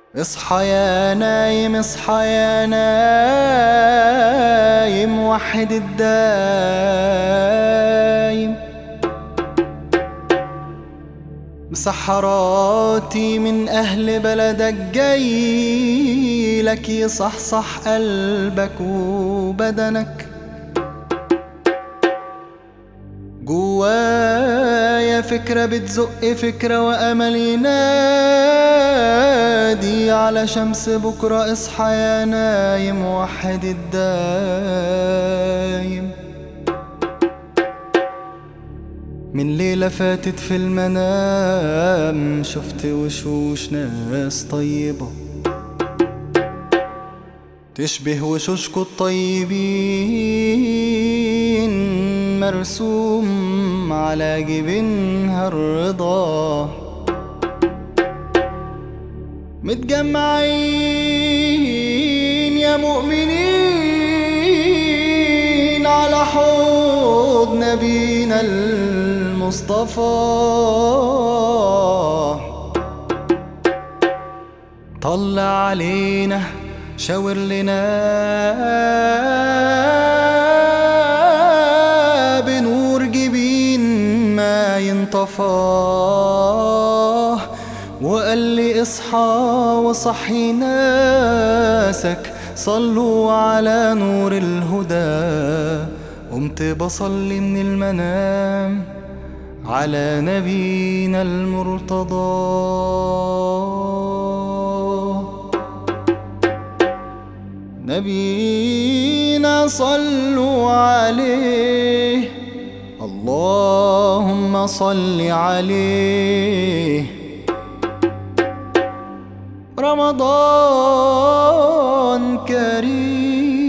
اصحى يا نايم اصحى يا نايم وحد الدايم مسحراتي من أهل بلدك جاي لك يصحصح قلبك وبدنك جوايا فكرة بتزق فكرة وأمل ينادي على شمس بكرة اصحى يا نايم وحد الدايم من ليلة فاتت في المنام شفت وشوش ناس طيبة تشبه وشوشكو الطيبين مرسوم على جبينها الرضا متجمعين يا مؤمنين على حوض نبينا المصطفى طلع علينا شاور لنا بنور جبين ما ينطفاه وقال لي اصحى وصحي ناسك صلوا على نور الهدى قمت بصلي من المنام على نبينا المرتضى نبينا صلوا عليه اللهم صل عليه رمضان كريم